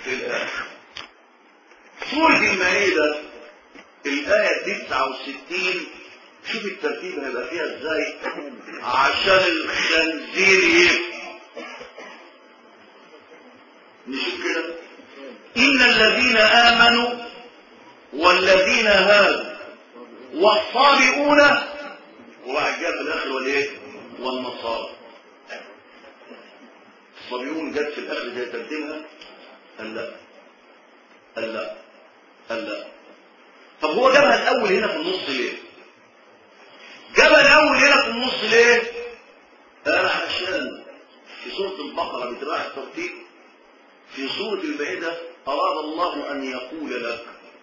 في الآخر سورة المائدة الآية 69 شوف الترتيب هيبقى فيها ازاي عشان الخنزير يبقى نشوف كده إن الذين آمنوا والذين هادوا والصابئون وواحد جاء في الآخر والإيه والنصارى الصابئون جت في الآخر زي ترتيبها قال لا قال لا قال لا طب هو جابها الأول هنا في النص ليه جابها الأول هنا في النص ليه قال عشان في سورة البقرة بتراعي الترتيب في سورة المائدة أراد الله أن يقول لك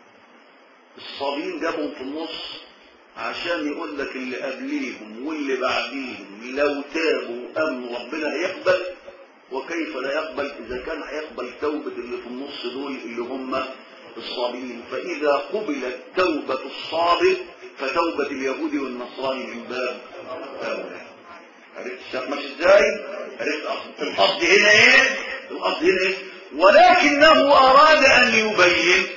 الصابين جابهم في النص عشان يقول لك اللي قبليهم واللي بعديهم لو تابوا وأمنوا ربنا هيقبل وكيف لا يقبل إذا كان هيقبل توبة اللي في النص دول اللي هم الصابين فإذا قبلت توبة الصابر فتوبة اليهود والنصراني من باب أولى عرفت مش ازاي عرفت القصد هنا ايه القصد هنا ايه ولكنه اراد ان يبين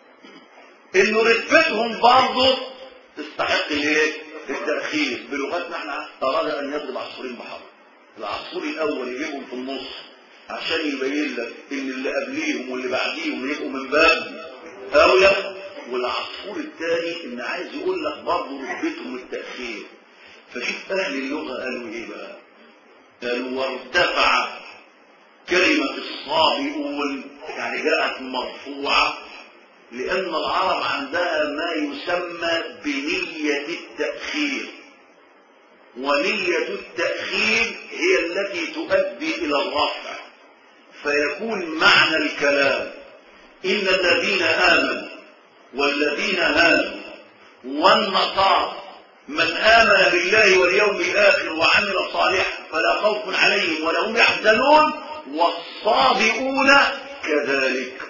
انه رتبتهم برضه تستحق الايه التاخير بلغتنا احنا اراد ان يضرب عصفورين بحر العصفور الاول يجيبهم في النص عشان يبين لك ان اللي قبليهم واللي بعديهم يبقوا من باب اولى والعصفور الثاني ان عايز يقول لك برضه رتبتهم التاخير فشوف اهل اللغه قالوا ايه بقى قالوا وارتفع كلمة الصابئون يعني جاءت مرفوعة لأن العرب عندها ما يسمى بنية التأخير ونية التأخير هي التي تؤدي إلى الرفع فيكون معنى الكلام إن الذين آمنوا والذين هادوا والنصارى من آمن بالله واليوم الآخر وعمل صالحا فلا خوف عليهم ولا هم يحزنون والصابئون كذلك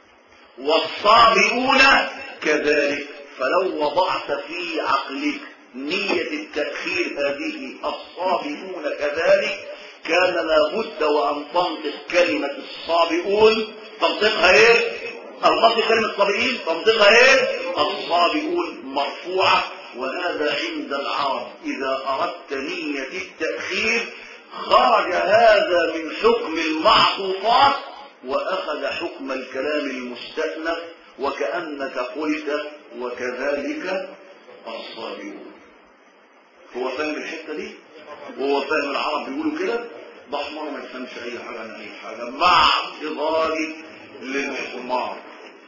والصابئون كذلك فلو وضعت في عقلك نية التأخير هذه الصابئون كذلك كان لابد وأن تنطق كلمة الصابئون تنطقها ايه؟ تنطق كلمة الصابئين تنطقها ايه؟ الصابئون مرفوعة وهذا عند العرب إذا أردت نية التأخير خرج هذا من حكم المعطوفات وأخذ حكم الكلام المستأنف وكأنك قلت وكذلك الصابرون هو فاهم الحتة دي وهو فاهم العرب بيقولوا كده ده حمار ما يفهمش أي حاجة عن أي حاجة مع اعتباري للحمار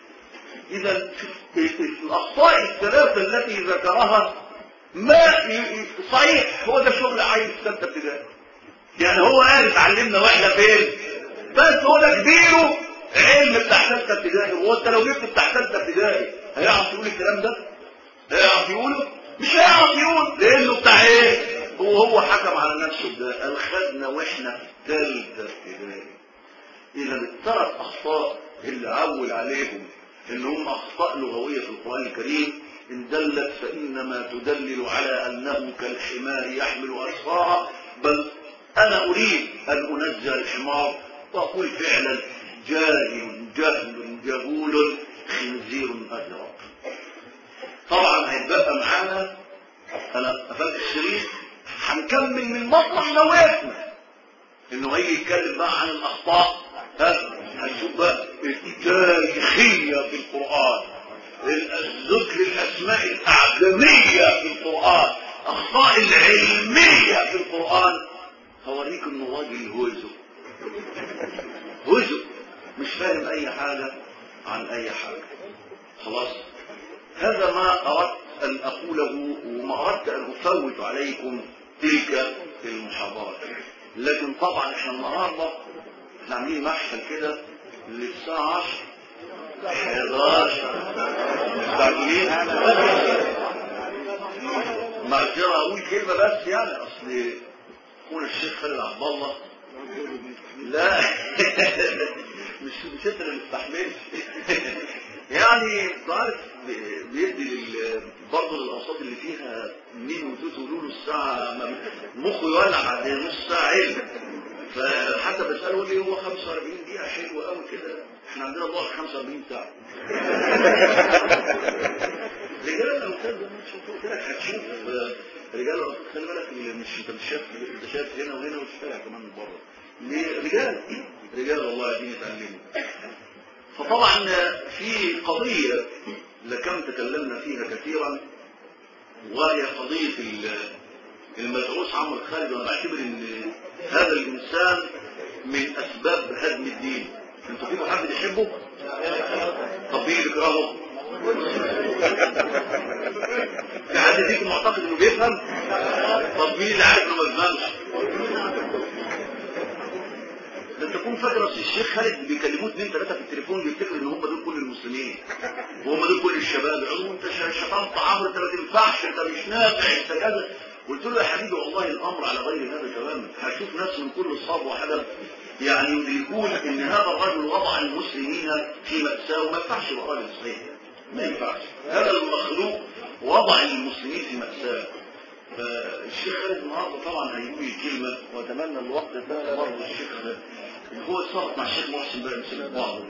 إذا الأخطاء الثلاثة التي ذكرها ما صحيح هو ده شغل عايز ستة ابتدائي يعني هو قال اتعلمنا واحنا فين بس هو ده كبيره علم بتاع ثالثه ابتدائي هو انت لو جبت بتاع ثالثه ابتدائي هيعرف يقول الكلام ده؟ هيعرف يقوله؟ مش هيعرف يقول لانه بتاع ايه؟ هو هو حكم على نفسه ده قال خدنا واحنا في ثالثه ابتدائي اذا الثلاث اخطاء اللي عول عليهم ان هم اخطاء لغويه في القران الكريم ان دلت فانما تدلل على انه كالحمار يحمل اسفارا بل أنا أريد أن أنزل الحمار وأقول فعلا جاهل جهل جهول خنزير أجرب طبعا هيتبقى معانا أنا قفلت الشريط هنكمل من مطرح ما وقفنا إنه هيجي يتكلم بقى عن الأخطاء ها هنشوف بقى التاريخية في القرآن ذكر الأسماء الأعجمية في القرآن أخطاء العلمية في القرآن هوريك انه راجل هزو هزو مش فاهم اي حاجة عن اي حاجة خلاص هذا ما اردت ان اقوله وما اردت ان افوت عليكم تلك المحاضرة لكن طبعا احنا النهاردة احنا عاملين محفل كده للساعة 10 11 مستعجلين معذرة اقول كلمة بس يعني اصل يكون الشيخ خالد عبد الله لا مش مش انت اللي مستحملش يعني عارف بيدي برضه للاوساط اللي فيها مين وتوت ولولو الساعه مخه يولع بعد نص ساعه علم فحتى بساله يقول لي هو 45 دقيقه حلو قوي كده احنا عندنا ضوء 45 ساعه رجاله لو كان قلت لك هتشوف رجاله خلي بالك مش انت مش شايف انت شايف هنا وهنا والشارع كمان من بره رجال رجال والله قاعدين يتعلموا فطبعا في قضيه لكم تكلمنا فيها كثيرا وهي قضيه المدعوس عمرو خالد وانا بعتبر ان هذا الانسان من اسباب هدم الدين انتوا فيكم حد بيحبه طب مين بيكرهه في حد فيكم معتقد انه بيفهم طب مين اللي عارف انه ما بيفهمش انت تكون فاكر اصل الشيخ خالد بيكلموه اثنين ثلاثه في التليفون بيفتكر ان هم دول كل المسلمين وهم دول كل الشباب يقولوا انت شتمت عمرو انت ما تنفعش انت مش نافع انت كذا قلت له يا حبيبي والله الامر على غير هذا تماما هشوف ناس من كل الصاب وحدث يعني يدركون ان هذا الرجل وضع المسلمين في مأساة وما ينفعش يبقى راجل صحيح ما ينفعش هذا المخلوق وضع المسلمين في مأساة فالشيخ خالد النهارده طبعا هيقول كلمة واتمنى الوقت ده برضه الشيخ هو اتصرف مع الشيخ محسن بقى يمسك بعض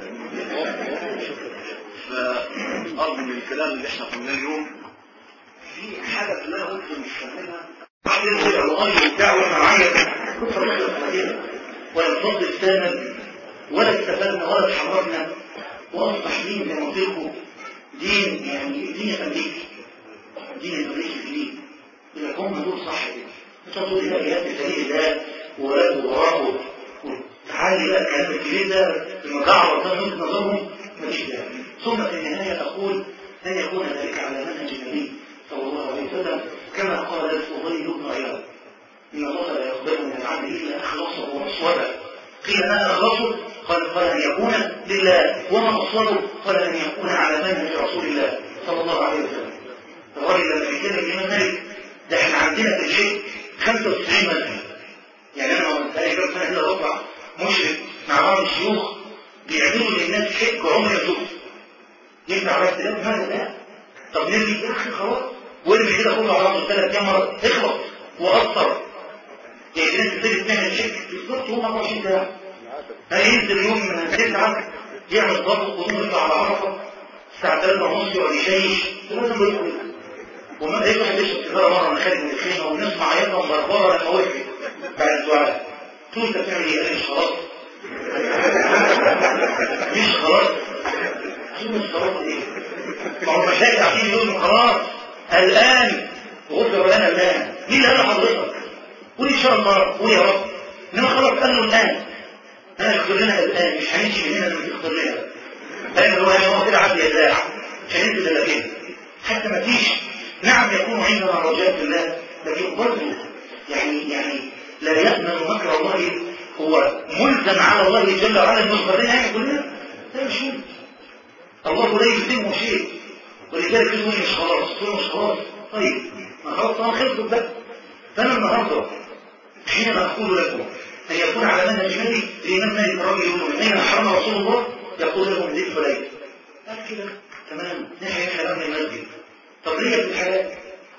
فأرجو من الكلام اللي احنا قلناه اليوم في حاجة اللي انا قلته مش فاهمها بعد كده الغاية بتاعه واحنا معايا كنت رحلة كده ولا الفضل الثامن ولا استفدنا ولا اتحركنا واصبح دين زي ما قلت لكم دين يعني دين امريكي دين امريكي جديد يقول لك هم دول صح كده تقول الى ايات الدليل ده ووراه وتعالي بقى الكلام الكبير ده المجاعة وده من نظرهم مفيش ده ثم في النهاية أقول أن يكون ذلك على منهج النبي صلى الله عليه وسلم كما قال الفضيل بن عياض إن الله لا يقبل من العبد إلا أخلصه وأصوبه قيل ما أخلصه قال قال أن يكون لله وما أصوبه قال أن يكون على منهج رسول الله صلى الله عليه وسلم الراجل لما يتكلم الإمام مالك ده احنا عندنا في الشيء 95 مذهب يعني أنا بقالي كام سنة كده بطلع مشرك مع بعض الشيوخ بيعملوا للناس حج عمر يشوف ينفع بس ده ماذا لا طب نرمي يا أخي خلاص وارمي كده كله على بعض ثلاث أيام مرة اخلص وأثر يعني الناس بتيجي تعمل شيء بالظبط هم 24 ساعة هينزل يوم تسعة يعمل ضبط ويقوم يطلع على عرفة الساعة 3 ونص يقعد يشيش لازم يدخل وما ايه واحد يشرب سيجارة مرة من خارج من الخيمة ونسمع عيطة مبربرة لما وقفت بعد الدعاء تقول انت بتعمل ايه؟ مش خلاص مش خلاص مش خلاص ايه؟ ما هو مشاكل عشان يقولوا خلاص الآن غفر لنا الآن مين اللي قال لحضرتك؟ قول ان شاء الله قول يا رب انما خلاص قال له الان انا اغفر لنا الان مش هنمشي من هنا لما تغفر لنا فاهم هو هو كده عبد يزاع مش هننزل الا كده حتى ما فيش نعم يكون عندنا رجاء في الله لكن برضه يعني يعني لا يأمن مكر الله هو ملزم على الله جل وعلا انه يغفر لنا يعني كلنا لا مش ملزم الله لا يلزمه شيء ولذلك يقول مش خلاص تقول مش خلاص طيب ما خلاص طبعا خلصت بقى فانا النهارده حينما أقول لكم أن يكون على منهج النبي الإمام مالك الراجل يقول من أين حرم رسول الله يقول لهم ذي فليل قال كده تمام نحن يحيى الأمر المسجد طب ليه في الحياة؟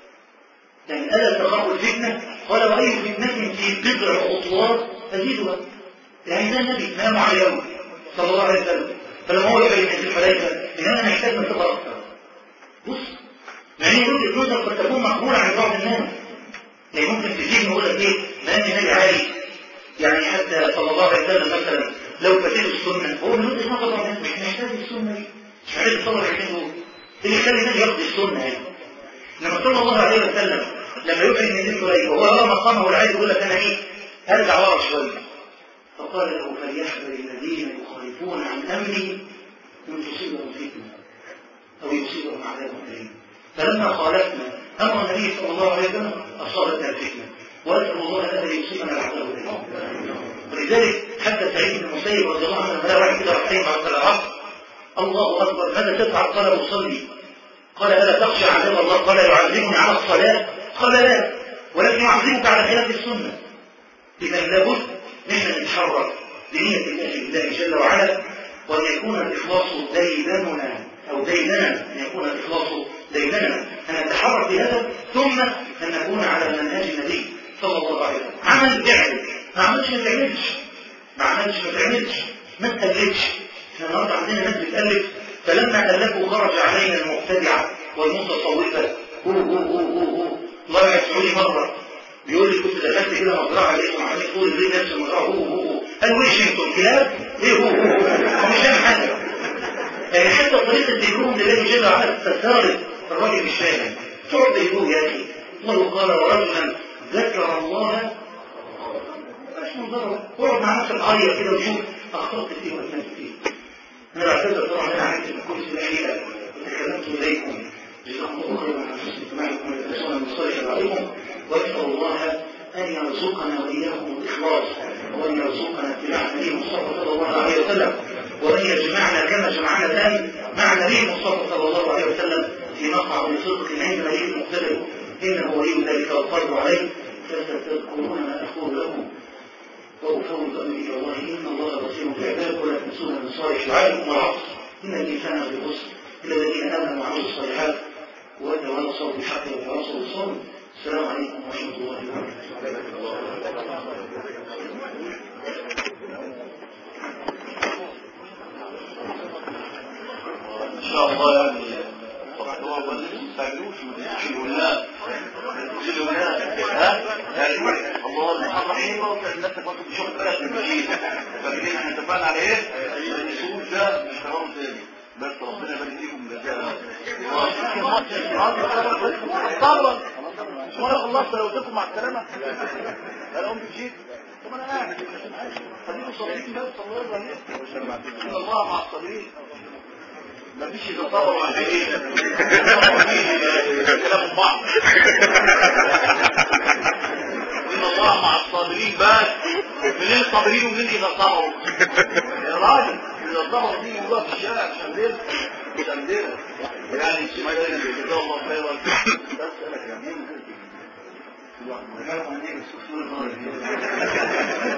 يعني ألا تخاف الفتنة قال وأي فتنة في بضع خطوات أزيدها يعني ده النبي نام على يوم صلى الله عليه وسلم فلما هو يحيى من ذي فليل إنما نحتاج من تبقى أكثر بص يعني وجهة نظر قد تكون مقبولة عند بعض الناس يعني ممكن تجيب نقول لك ايه ما انت نبي عالي يعني حتى صلى الله عليه وسلم مثلا لو فتيت السنة هو من وجهة نظر الناس مش محتاج السنة دي مش محتاج يصور عشان هو اللي يخلي الناس ياخد السنة يعني لما صلى الله عليه وسلم لما يبعد من ذكر إليه وهو يرى مقامه والعايز يقول لك انا ايه ارجع ورا شوية فقال له فليحذر الذين يخالفون عن امري ان تصيبهم فتنة او يصيبهم عذاب اليم فلما خالفنا أمر النبي صلى الله عليه وسلم أصابتنا الفتنة وأسأل الله أن يصيبنا العذاب ولذلك حتى سعيد بن المسيب رضي الله عنه لما واحد كده رحيم على العصر الله أكبر ماذا تفعل قال أصلي قال ألا تخشى عذاب الله قال يعذبني على الصلاة قال لا ولكن يعذبك على خلاف السنة إذا لابد نحن نتحرك بنية الله الله جل وعلا وأن يكون الإخلاص ديدننا أو ديننا أن يكون الإخلاص ديننا أن نتحرك بهذا ثم أن نكون على منهج النبي صلى الله عليه وسلم عمل فعل ما عملش ما تعملش ما عملش ما تعملش ما تقلدش احنا النهارده عندنا ناس بتقلد فلما ألفوا خرج علينا المبتدعة والمتصوفة هو هو هو هو هو الله يسعوني مرة بيقول لي كنت دخلت كده مزرعة لقيتهم عاملين طول الليل نفس المزرعة هو هو هو قال وش انتم كلاب؟ ايه هو هو هو مش فاهم حاجة يعني حتى طريقة ديكورهم لله جل وعلا استثارت الراجل مش فاهم تقعد يقول يا اخي الله قال ورجلا ذكر الله مش منظره اقعد مع نفسك عيط كده وشوف اخطأت فيه ولا فيه انا بعتذر طبعا انا عرفت ان كل الاخيره تكلمت اليكم جزاكم الله خيرا على حسن استماعكم والتسامح المصطلح عليكم واسال الله ان يرزقنا واياكم الاخلاص وان يرزقنا اتباع النبي المصطفى صلى الله عليه وسلم وان يجمعنا كما جمعنا الان مع النبي المصطفى صلى الله عليه وسلم في مقعد صدق عند نبي المقتدر انه ولي ذلك والقدر عليه فستذكرون ما اقول لكم وأفوض أمري إلى الله إن الله بصير بعباد ولا تنسون من صالح وعليكم والعصر إن الإنسان في خسر إلا الذين آمنوا وعملوا الصالحات وتواصوا بالحق وتواصوا بالصبر السلام عليكم ورحمة الله ان شاء الله يعني هو ما تستعجلوش ما تستعجلوش الولاء الولاء ها يعني الله الرحيم الناس برضه بتشوف بالك من الشيء فاكرين احنا اتفقنا على ايه؟ ان السوق ده مش حرام تاني بس ربنا يبارك فيكم جزاء طبعا وانا خلصت لو قلت لكم مع السلامه انا قمت مشيت طب انا قاعد خليكم صابرين بس الله يرضى ان الله مع الصابرين ما فيش اذا صبروا على ايه كلام بعض ان الله مع الصابرين بس منين الصابرين ومنين اذا صبروا يا راجل اذا صبروا دي والله في الشارع مش عندنا مش عندنا يعني الشيء ده جزاه الله خيرا بس انا كمان